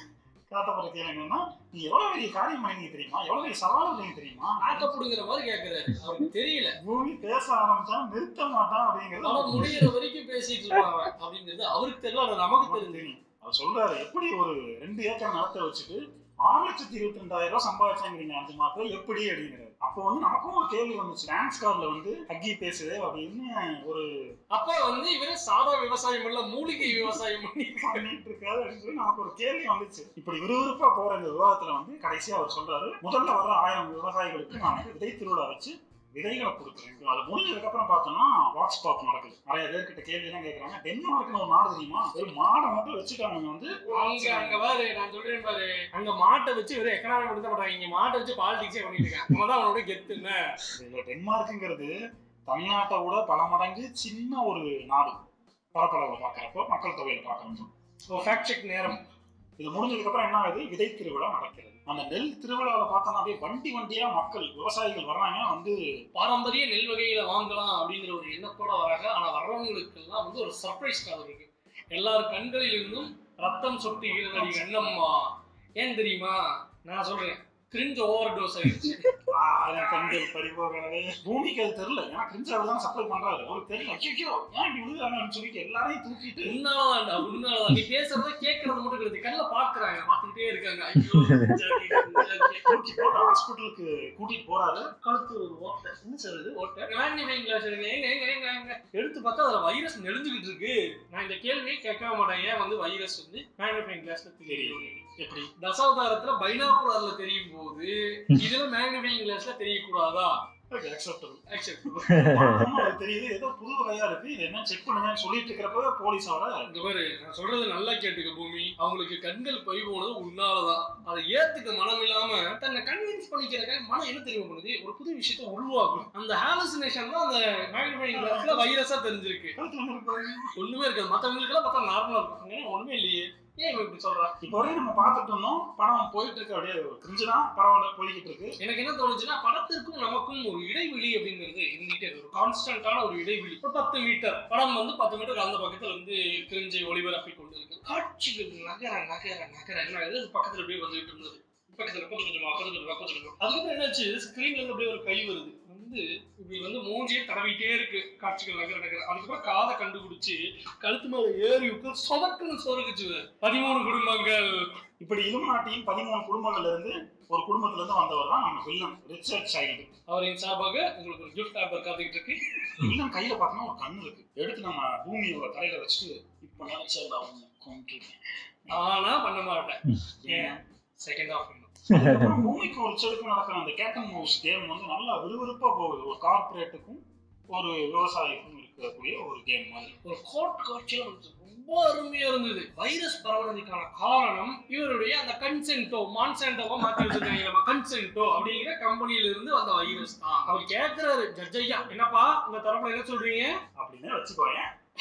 காட்டப்படுற கேள்வி என்னன்னா நீ எவ்வளவு பெரிய காரியம் பண்ணீங்க தெரியுமா எவ்வளவு பெரிய சவால் பண்ணீங்க தெரியுமா ஆக்கப்படுங்கிற மாதிரி கேக்குறாரு அவருக்கு தெரியல பூமி பேச ஆரம்பிச்சா நிறுத்த மாட்டான் அப்படிங்கிறது ஆனா அவருக்கு முடியிற வரைக்கும் பேசிட்டு இருப்பாங்க அப்படிங்கிறது அவருக்கு தெரியல ஆனா நமக்கு நமக்கு தெரிஞ்சு தெரியும் அவர் சொல்றாரு எப்படி ஒரு ரெண்டு ஏக்கர் நிலத்தை வச்சுட்டு ஆறு லட்சத்தி இருபத்தி ரெண்டாயிரம் ரூபாய் சம்பாதிச்சாங்கிறீங்க அஞ்சு மாதம் எப்படி அப்படிங்கிறாரு அப்போ வந்து நமக்கும் ஒரு கேள்வி வந்துச்சு டான்ஸ் கார்ல வந்து அக்கி பேசுது அப்படின்னு ஒரு அப்ப வந்து இவரு சாதா விவசாயம் இல்ல மூலிகை விவசாயம் பண்ணி பண்ணிட்டு இருக்காரு அப்படின்னு சொல்லி நமக்கு ஒரு கேள்வி வந்துச்சு இப்படி விறுவிறுப்பா போற இந்த விவாதத்துல வந்து கடைசியா அவர் சொல்றாரு முதல்ல வர ஆயிரம் விவசாயிகளுக்கு நான் வந்து விதை திருவிழா வச்சு விதைகளை கொடுக்குறேன் அது முடிஞ்சதுக்கு அப்புறம் பார்த்தோம்னா வாட்ஸ் பாப் நடக்குது நிறைய பேர்கிட்ட கேள்வி எல்லாம் கேட்கறாங்க டென்மார்க்னு ஒரு நாடு தெரியுமா ஒரு மாடை மட்டும் வச்சுட்டு அவங்க வந்து அங்க அங்க பாரு நான் சொல்றேன் பாரு அங்க மாட்டை வச்சு வெறும் எக்கனாமி மட்டும் தான் பண்றாங்க இங்க மாட்டை வச்சு பாலிடிக்ஸே பண்ணிட்டு இருக்காங்க நம்ம தான் அவனோட கெத்து என்ன இதுல டென்மார்க்குங்கிறது தமிழ்நாட்டை விட பல மடங்கு சின்ன ஒரு நாடு பரப்பளவில் பார்க்குறப்போ மக்கள் தொகையில பார்க்குறப்போ ஃபேக்ட் செக் நேரம் இது முடிஞ்சதுக்கு அப்புறம் என்ன ஆகுது விதை திருவிழா நடக்கிறது அந்த நெல் திருவிழாவில் பார்த்தோம்னா அப்படியே வண்டி வண்டியா மக்கள் விவசாயிகள் வர்றாங்க வந்து பாரம்பரிய நெல் வகைகளை வாங்கலாம் அப்படிங்கிற ஒரு எண்ணத்தோட வராங்க ஆனா வர்றவங்களுக்கு எல்லாம் வந்து ஒரு சர்ப்ரைஸ் காது இருக்கு எல்லார் கண்களிலிருந்தும் ரத்தம் சொட்டுகிறது அடி கண்ணம்மா ஏன் தெரியுமா நான் சொல்றேன் கிரிஞ்சு ஓவர் டோஸ் ஆயிடுச்சு ஆயிரம் கண்கள் பறிபோகிறது பூமிக்கு அது தெரியல ஏன்னா கிரிஞ்சு அவர் தான் சப்ளை பண்றாரு அவருக்கு தெரியல ஐயோ ஏன் இப்படி விழுகிறாங்கன்னு சொல்லிட்டு எல்லாரையும் தூக்கிட்டு உன்னாலதான்டா உன்னாலதான் நீ பேசுறத கேட்கறது மட்டும் கிடையாது கண்ணில் பாக்குறாங்க பார்த்துக்கிட்டே இருக்காங்க ஐயோ கிரிஞ்சா இருக்கு, கிரிஞ்சா இருக்கு. தூக்கி போட்டு ஹாஸ்பிட்டலுக்கு கூட்டிட்டு போறாரு கழுத்து ஒரு ஓட்டை என்ன சார் இது ஓட்டை மேக்னிஃபைங் கிளாஸ் எடுங்க எங்க எங்க எங்க எங்க எடுத்து பார்த்தா அதுல வைரஸ் நெளிஞ்சுக்கிட்டு இருக்கு நான் இந்த கேள்வியை கேட்க மாட்டேன் ஏன் வந்து வைரஸ் வந்து மேக்னிஃபைங் கிளாஸ்ல தெரியும் எப்படி தசாவதாரத்துல பைனாகுலர்ல தெரியும் போது இதுல மேக்னிஃபைங் கிளாஸ்ல தெரியக்கூடாதா அக்செப்டபிள் அக்செப்ட் அது தெரியுது ஏதோ புது வகையா இருக்கு இது என்ன செக் பண்ணுங்கன்னு சொல்லிட்டு இருக்கிறப்ப போலீஸ் அவரை இந்த பாரு நான் சொல்றது நல்லா கேட்டுக்க பூமி அவங்களுக்கு கண்கள் பறி போனது உன்னாலதான் அதை ஏத்துக்க மனம் இல்லாம தன்னை கன்வின்ஸ் பண்ணிக்கிறக்க மனம் என்ன தெரியுமா பண்ணுது ஒரு புது விஷயத்த உருவாக்கும் அந்த ஹாலுசினேஷன் தான் அந்த மேக்னிஃபைங் கிளாஸ்ல வைரஸா தெரிஞ்சிருக்கு கழுத்துல என்ன இருக்கு? ஒண்ணுமே இருக்காது மத்தவங்களுக்கு எல்லாம் பார்த்தா நார்மலா இருக்கும் ஏன் ஒண்ணுமே இல்லையே ஏன் இவன் இப்படி சொல்றா இப்போ வரையும் நம்ம பார்த்துட்டு இருந்தோம் படம் போயிட்டு இருக்கு அப்படியே கிரிஞ்சு தான் பரவாயில்ல போய்கிட்டு இருக்கு எனக்கு என்ன தோணுச்சுன்னா படத்திற்கும் நமக்கும் ஒரு இடைவெளி அப்படிங்கிறது இருந்துட்டே இருக்கு. ஒரு கான்ஸ்டன்டான ஒரு இடைவெளி ஒரு பத்து மீட்டர் படம் வந்து பத்து மீட்டர் அந்த பக்கத்துல வந்து கிரிஞ்சை ஒளிபரப்பி கொண்டு இருக்கு காட்சிகள் நகர நகர நகர என்ன ஆகுது அது பக்கத்துல அப்படியே வந்துட்டு இருந்தது பக்கத்துல கொஞ்சம் கொஞ்சமா பக்கத்துல பக்கத்துல கொஞ்சம் அதுக்கப்புறம் என்னாச்சு ஸ்கிரீன்ல இருந்து அப்படியே ஒரு கை வருது வந்து இப்படி வந்து மூஞ்சியே தடவிட்டே இருக்கு காட்சிகள் நகர நகர அதுக்கப்புறம் காதை கண்டுபிடிச்சு கழுத்து மேல ஏறி உட்கார்ந்து சொதக்குன்னு சொருகுச்சு பதிமூணு குடும்பங்கள் இப்படி இலுமினாட்டியின் பதிமூணு குடும்பங்கள்ல இருந்து ஒரு குடும்பத்துல இருந்து வந்தவர் தான் நம்ம வில்லன் ரிச்சர்ட் சைல்டு அவரின் சார்பாக உங்களுக்கு ஒரு கிஃப்ட் ஆப்பர் காத்துக்கிட்டு இருக்கு வில்லன் கையில பார்த்தோம்னா ஒரு கண்ணு இருக்கு எடுத்து நம்ம பூமியோட தலையில வச்சுட்டு இப்ப நினைச்சா அவங்க கொண்டிருக்கேன் ஆனா பண்ண மாட்டேன் ஏன் செகண்ட் ஆஃப் அதுக்கப்புறம் பூமிக்கு ஒரு செடுக்கும் நடக்கிற அந்த கேட்டன் மவுஸ் கேம் வந்து நல்லா விறுவிறுப்பா போகுது ஒரு கார்பரேட்டுக்கும் ஒரு விவசாயிக்கும் இருக்கக்கூடிய ஒரு கேம் மாதிரி ஒரு கோட் காட்சியில வந்து ரொம்ப அருமையா இருந்தது வைரஸ் பரவுறதுக்கான காரணம் இவருடைய அந்த கன்சென்டோ மான்சென்டோவா மாத்தி வச்சிருக்காங்க கன்சென்டோ அப்படிங்கிற கம்பெனில இருந்து வந்த வைரஸ் தான் அவர் கேக்குறாரு ஜட்ஜ் ஐயா என்னப்பா உங்க தரப்புல என்ன சொல்றீங்க அப்படின்னு வச்சுக்கோங்க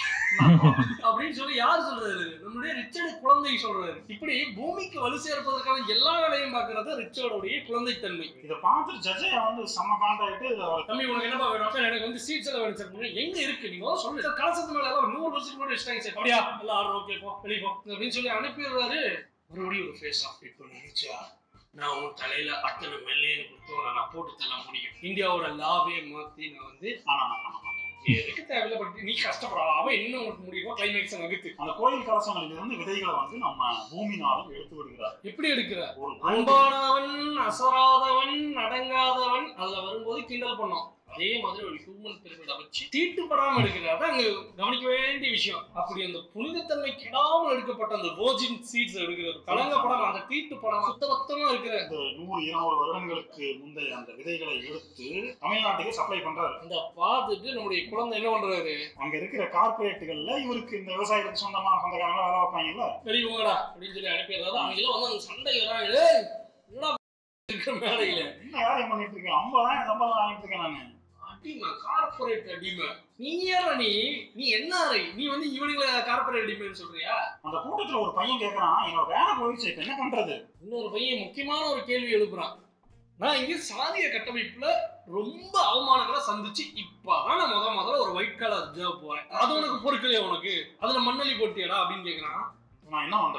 அப்படின்னு சொல்லி யார் சொல்றாரு நம்முடைய ரிச்சர்டு குழந்தை சொல்றாரு இப்படி பூமிக்கு வலு சேர்ப்பதற்கான எல்லா வேலையும் பாக்குறது ரிச்சர்டோடைய குழந்தைத்தன்மை இதை பார்த்துட்டு ஜட்ஜையா வந்து செம்ம காண்டாயிட்டு அவர் தம்பி உனக்கு என்னப்பா வேணும் சார் எனக்கு வந்து சீட்ஸ் எல்லாம் வேணும் சார் உங்களுக்கு எங்க இருக்கு நீங்க முதல்ல சொல்லு சார் கலசத்து மேல எல்லாம் ஒரு நூறு வருஷத்துக்கு முன்னாடி வச்சுட்டாங்க சார் அப்படியா எல்லாம் ஆர்டர் ஓகே போ வெளியே போ அப்படின்னு சொல்லி அனுப்பிடுறாரு மறுபடியும் ஒரு ஃபேஸ் ஆஃப் இப்போ நினைச்சா நான் உன் தலையில அத்தனை மெல்லையன்னு கொடுத்து உன்னை நான் போட்டு தள்ள முடியும் இந்தியாவோட லாவே மாத்தி நான் வந்து ஆனா நான் பண்ண மாட்டேன் எதுக்கு தேவையில்ல பட் நீ கஷ்டப்படாம என்ன உனக்கு முடியுமோ கிளைமேக்ஸ் நகர்த்து அந்த கோயில் கலசங்களில் இருந்து விதைகளை வந்து நம்ம பூமினாலும் எடுத்து விடுகிறார் எப்படி எடுக்கிற ஒரு அன்பானவன் அசராதவன் அடங்காதவன் அதுல வரும்போது கிண்டல் பண்ணோம் அதே மாதிரி ஒரு ஹியூமன் பிரிமிட வச்சு தீட்டுப்படாம எடுக்கிறது அதான் அங்க கவனிக்க வேண்டிய விஷயம் அப்படி அந்த புனிதத்தன்மை கெடாமல் எடுக்கப்பட்ட அந்த வோர்ஜின் சீட்ஸ் எடுக்கிறது கலங்கப்படாம அந்த தீட்டுப்படாம சுத்தபத்தமா இருக்கிற இந்த நூறு இருநூறு வருடங்களுக்கு முந்தைய அந்த விதைகளை எடுத்து தமிழ்நாட்டுக்கு சப்ளை பண்றாரு அந்த பார்த்துட்டு நம்முடைய குழந்தை என்ன பண்றாரு அங்க இருக்கிற கார்பரேட்டுகள்ல இவருக்கு இந்த விவசாயிகளுக்கு சொந்தமான சொந்தக்காரங்க வேலை வைப்பாங்கல்ல வெளியே போங்கடா அப்படின்னு சொல்லி அனுப்பிடுறாரு அவங்க எல்லாம் வந்து அந்த சண்டை வராங்க "ஏய், என்னடா இருக்கிற மேடையில என்ன வேலையை பண்ணிட்டு இருக்கேன் ஐம்பதாயிரம் சம்பளம் வாங்கிட்டு இருக்கேன் நானு அடிமை கார்பரேட் அடிமை நீ யாரா நீ நீ என்ன நீ வந்து இவனுங்களை கார்பரேட் அடிமைன்னு சொல்றியா அந்த கூட்டத்துல ஒரு பையன் கேக்குறான் என்னோட வேலை போயிடுச்சு இப்ப என்ன பண்றது இன்னொரு பையன் முக்கியமான ஒரு கேள்வி எழுப்புறான் நான் இங்க சாதிய கட்டமைப்புல ரொம்ப அவமானங்களை சந்திச்சு இப்பதான் நான் முத முதல்ல ஒரு ஒயிட் கலர் ஜாப் போறேன் அது உனக்கு பொறுக்கலையா உனக்கு அதுல மண்ணலி போட்டியடா அப்படின்னு கேக்குறான் நான் என்ன பண்றது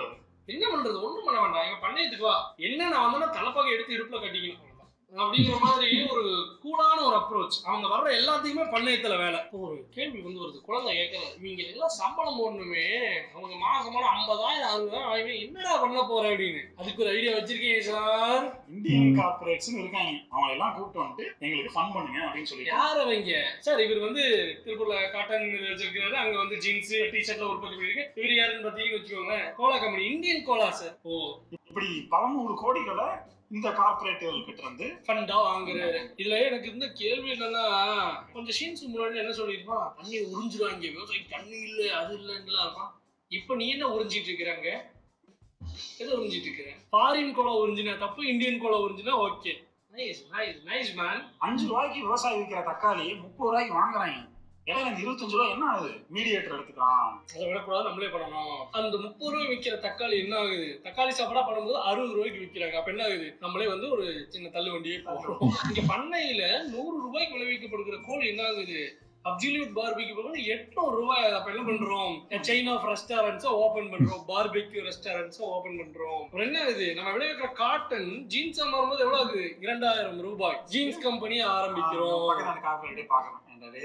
என்ன பண்றது ஒண்ணும் பண்ண வேண்டாம் எங்க பண்ணையத்துக்கு வா என்ன நான் வந்தோன்னா தலைப்பாக எடுத்து இடுப்புல கட்டிக்கணும் அவ்வளவுதான். அப்படிங்கிற மாதிரி ஒரு கூலான ஒரு அப்ரோச் அவங்க வர்ற எல்லாத்தையுமே பண்ணையத்துல வேலை இப்போ ஒரு கேள்வி வந்து வருது குழந்தை கேட்கல இவங்க எல்லாம் சம்பளம் போடணுமே அவங்க மாசமான ஐம்பதாயிரம் அறுபதாயிரம் ஆகவே என்னடா பண்ண போற அப்படின்னு அதுக்கு ஒரு ஐடியா வச்சிருக்கீங்க சார் இந்தியன் ம். கார்பரேட்ஸ் இருக்காங்க அவங்க எல்லாம் கூப்பிட்டு வந்துட்டு எங்களுக்கு ஃபன் பண்ணுங்க அப்படின்னு சொல்லி யார் அவங்க சார் இவர் வந்து திருப்பூர்ல காட்டன் மில் வச்சிருக்காரு அங்க வந்து ஜீன்ஸ் டிஷர்ட்ல உற்பத்தி பண்ணிருக்கு இவர் யாருன்னு பாத்தீங்கன்னு வச்சுக்கோங்களேன் cola company Indian cola sir ஓ இப்படி பல நூறு கோடிகளை இந்த கார்பரேட்டுகள் கிட்ட இருந்து ஃபண்டா வாங்குறாரு இதுல எனக்கு இருந்த கேள்வி என்னன்னா கொஞ்சம் சீன்ஸ் முன்னாடி என்ன சொல்லிருப்பான் தண்ணி உறிஞ்சிருவாங்க விவசாயி தண்ணி இல்ல அது இல்லைன்னு இருப்பான் இப்ப நீ என்ன உறிஞ்சிட்டு இருக்கிறாங்க எதை உறிஞ்சிட்டு இருக்கிற ஃபாரின் கோலா உறிஞ்சினா தப்பு இந்தியன் கோலா உறிஞ்சினா okay nice nice nice man அஞ்சு ரூபாய்க்கு விவசாயி விற்கிற தக்காளி முப்பது ரூபாய்க்கு வாங்குறாங்க இடையில இந்த இருபத்தஞ்சு ரூபாய் என்ன ஆகுது மீடியேட்டர் எடுத்துக்கிறான் அதை விடக்கூடாது நம்மளே பண்ணணும் அந்த முப்பது ரூபாய் விற்கிற தக்காளி என்ன ஆகுது தக்காளி சாப்பாடா பண்ணும்போது அறுபது ரூபாய்க்கு விற்கிறாங்க அப்ப என்ன ஆகுது நம்மளே வந்து ஒரு சின்ன தள்ளு வண்டியே போடுறோம் இங்க பண்ணையில நூறு ரூபாய்க்கு விளைவிக்கப்படுகிற கோழி என்ன ஆகுது அப்சல்யூட் பார்பிக்கு போகும்போது எட்நூறு ரூபாய் அப்ப என்ன பண்றோம் செயின் ஆஃப் ரெஸ்டாரண்ட்ஸை ஓபன் பண்றோம் பார்பிக்யூ ரெஸ்டாரண்ட்ஸை ஓபன் பண்றோம் அப்புறம் என்ன ஆகுது நம்ம விளைவிக்கிற காட்டன் ஜீன்ஸா மாறும்போது எவ்வளவு ஆகுது இரண்டாயிரம் ரூபாய் ஜீன்ஸ் கம்பெனி ஆரம்பிக்கிறோம் பக்கத்துல அந்த கார்பரேட்டே பார்க்கணும் என்னது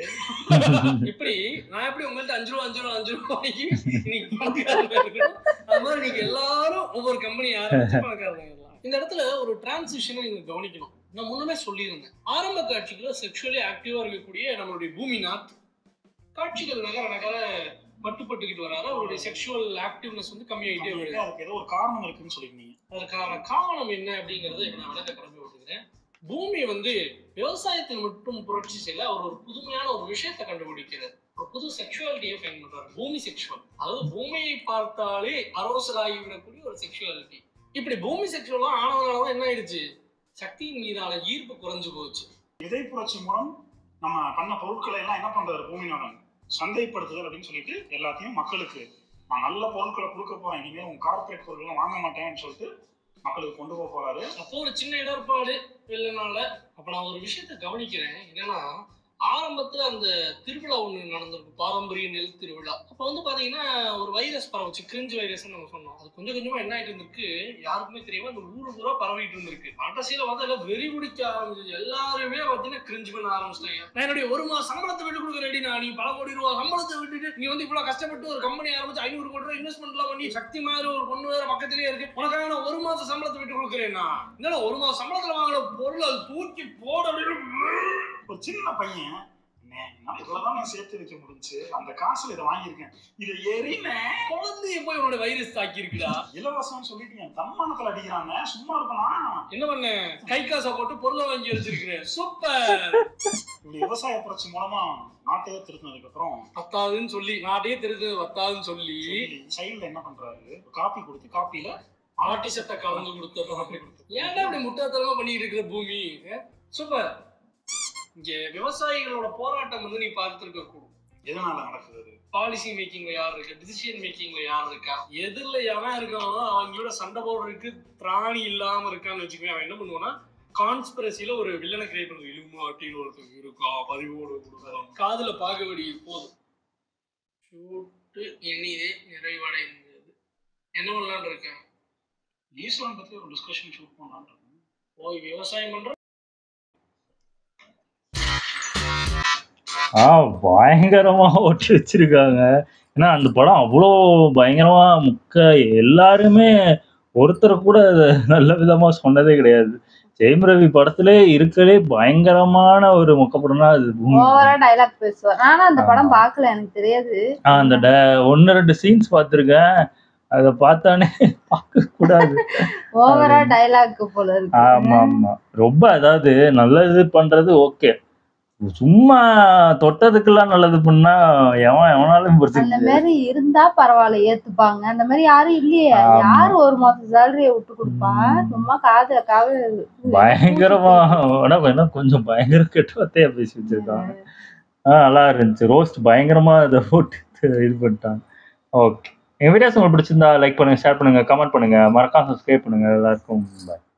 இப்படி நான் எப்படி உங்கள்ட்ட அஞ்சு ரூபா அஞ்சு ரூபா அஞ்சு ரூபாய்க்கு நீங்க பணக்காரங்க இருக்கணும் அது மாதிரி நீங்க எல்லாரும் ஒவ்வொரு கம்பெனி ஆரம்பிச்சு பணக்காரங்க ஆயிடலாம். இந்த இடத்துல ஒரு டிரான்சிஷனை நீங்க கவனிக்கணும் நான் முன்னமே சொல்லியிருந்தேன் ஆரம்ப காட்சிகளை செக்ஷுவலி ஆக்டிவா இருக்கக்கூடிய நம்மளுடைய பூமிநாத் காட்சிகள் நகர நகர மட்டுப்பட்டுக்கிட்டு வராரு அவருடைய செக்ஷுவல் ஆக்டிவ்னஸ் வந்து கம்மியாயிட்டே வருது அதுக்கு ஏதோ ஒரு காரணம் இருக்குன்னு சொல்லியிருந்தீங்க அதற்கான காரணம் என்ன அப்படிங்கறத இப்ப நான் விளக்க கிளம்பி விட்டுக்கிறேன் பூமி வந்து விவசாயத்தில் மட்டும் புரட்சி செய்யல அவர் ஒரு புதுமையான ஒரு விஷயத்தை கண்டுபிடிக்கிறார் ஒரு புது செக்ஷுவாலிட்டியை ஃபைன் பண்றாரு பூமி செக்ஷுவல் அதாவது பூமியை பார்த்தாலே அரவசலாகி விடக்கூடிய ஒரு செக்ஷுவாலிட்டி இப்படி பூமி செக்ஷுவலா ஆனதுனால என்ன ஆயிடுச்சு சக்தியின் மீதான ஈர்ப்பு குறைஞ்சு போச்சு விதை புரட்சி மூலம் நம்ம பண்ண பொருட்களை எல்லாம் என்ன பண்றாரு பூமிநாதன் சந்தைப்படுத்துதல் அப்படின்னு சொல்லிட்டு எல்லாத்தையும் மக்களுக்கு நான் நல்ல பொருட்களை கொடுக்க போறேன் இனிமேல் உங்க கார்பரேட் பொருட்கள் வாங்க மாட்டேன்னு சொல்லிட்டு மக்களுக்கு கொண்டு போக போறாரு அப்போ ஒரு சின்ன இடர்பாடு இல்லைனால அப்ப நான் ஒரு விஷயத்த கவனிக்கிறேன் என்னன்னா ஆரம்பத்துல அந்த திருவிழா ஒண்ணு நடந்திருக்கும் பாரம்பரிய நெல் திருவிழா அப்ப வந்து பாத்தீங்கன்னா ஒரு வைரஸ் பரவுச்சு கிரிஞ்சு வைரஸ் நம்ம சொன்னோம் அது கொஞ்சம் கொஞ்சமா என்ன ஆயிட்டு இருந்திருக்கு யாருக்குமே தெரியாம அந்த ஊரு பூரா பரவிட்டு இருந்திருக்கு கடைசியில வந்து எல்லாம் வெறி பிடிக்க ஆரம்பிச்சிச்சு எல்லாருமே பாத்தீங்கன்னா கிரிஞ்சு பண்ண ஆரம்பிச்சிட்டாங்க நான் என்னுடைய ஒரு மாசம் சம்பளத்தை விட்டு கொடுக்க ரெடி நான் நீ பல கோடி ரூபா சம்பளத்தை விட்டுட்டு நீ வந்து இவ்வளவு கஷ்டப்பட்டு ஒரு கம்பெனி ஆரம்பிச்சு ஐநூறு கோடி ரூபாய் இன்வெஸ்ட்மெண்ட் எல்லாம் பண்ணி சக்தி மாதிரி ஒரு பொண்ணு வேற பக்கத்திலேயே இருக்கு உனக்காக நான் ஒரு மாசம் சம்பளத்தை விட்டு கொடுக்குறேன்னா என்னடா ஒரு மாசம் சம்பளத்துல வாங்கின பொருள் அது தூக்கி போட அப்படின்னு ஒரு சின்ன பையன் "அண்ணே, என்னால இவ்வளவுதான் நான் சேர்த்து வைக்க முடிஞ்சு அந்த காசுல இதை வாங்கியிருக்கேன் இதை எறினே குழந்தைய போய் உன்னோட வைரஸ் தாக்கி இருக்குடா இலவசம் சொல்லிட்டு என் தன்மானத்துல அடிக்கிறாங்க சும்மா இருக்கலாம் என்ன பண்ண கை காசை போட்டு பொருளை வாங்கி வச்சிருக்கிறேன் சூப்பர் இப்படி விவசாய புரட்சி மூலமா நாட்டையே திருத்தினதுக்கு அப்புறம் பத்தாதுன்னு சொல்லி நாட்டையே தெரிஞ்சது பத்தாதுன்னு சொல்லி சைல்டு என்ன பண்றாரு காப்பி கொடுத்து காப்பியில ஆட்டி சட்டை கலந்து கொடுத்தோம் காப்பி கொடுத்து ஏன்டா இப்படி முட்டாள்தனமா பண்ணிட்டு இருக்கிற பூமி சூப்பர் இங்க விவசாயிகளோட போராட்டம் வந்து நீ பார்த்திருக்க கூடும் எதனால நடக்குது அது? பாலிசி மேக்கிங்ல யார் இருக்கா டிசிஷன் மேக்கிங்ல யார் இருக்கா எதிரில் எவன் இருக்கானோ அவங்களோட சண்டை போடுறதுக்கு திராணி இல்லாம இருக்கான்னு வச்சுக்கோங்க அவன் என்ன பண்ணுவான்னா கான்ஸ்பிரசில ஒரு வில்லனை கிரியேட் பண்ணுவோம் இலுமா அப்படின்னு ஒருத்தர் இருக்கா பதிவோடு கொடுக்குறோம் காதுல பாகவடி போதும் சூட்டு எண்ணிதே நிறைவடைந்தது என்ன பண்ணலான் இருக்கேன் ஈஸ்வரன் பத்தி ஒரு டிஸ்கஷன் ஷூட் பண்ணலாம்னு இருக்கேன். போய் விவசாயம் பண்ற ஆ பயங்கரமா ஒட்டி வச்சிருக்காங்க ஏன்னா அந்த படம் அவ்வளோ பயங்கரமா முக்க எல்லாருமே ஒருத்தர் கூட அத நல்ல விதமா சொன்னதே கிடையாது ஜெயம் ரவி படத்திலே இருக்கலே பயங்கரமான ஒரு மொக்கப்படம்னா அது பூமி ஓவரா டைலாக் பேசுவார் நானும் அந்த படம் ஆமா. பார்க்கல எனக்கு தெரியாது ஆ, அந்த ட- ஒன்னு ரெண்டு சீன்ஸ் பார்த்துருக்கேன் அதை பார்த்தானே பார்க்க கூடாது ஓவரா டைலாக் போல இருக்கு ஆமா ஆமா ரொம்ப அதாவது நல்லது பண்றது ஓகே சும்மா தொட்டதுக்கெல்லாம் நல்லது பண்ணா எவன் எவனாலும் அந்த புரிஞ்சுக்க மாதிரி இருந்தா பரவாயில்ல ஏத்துப்பாங்க அந்த மாதிரி யாரும் இல்லையே ஆமா. யாரு ஒரு மாசம் சேலரிய விட்டு கொடுப்பா ம். சும்மா காது காது பயங்கரமா ஆனா வேணா கொஞ்சம் பயங்கர கெட்ட வார்த்தையா பேசி வச்சிருக்காங்க ஆ நல்லா இருந்துச்சு ரோஸ்ட் பயங்கரமா இதை போட்டு இது பண்ணிட்டாங்க ஓகே எங்க வீடியோஸ் உங்களுக்கு பிடிச்சிருந்தா லைக் பண்ணுங்க ஷேர் பண்ணுங்க கமெண்ட் பண்ணுங்க மறக்காம சப்ஸ்கிரைப் பண்ணுங்க எல்லாருக்கும் பாய்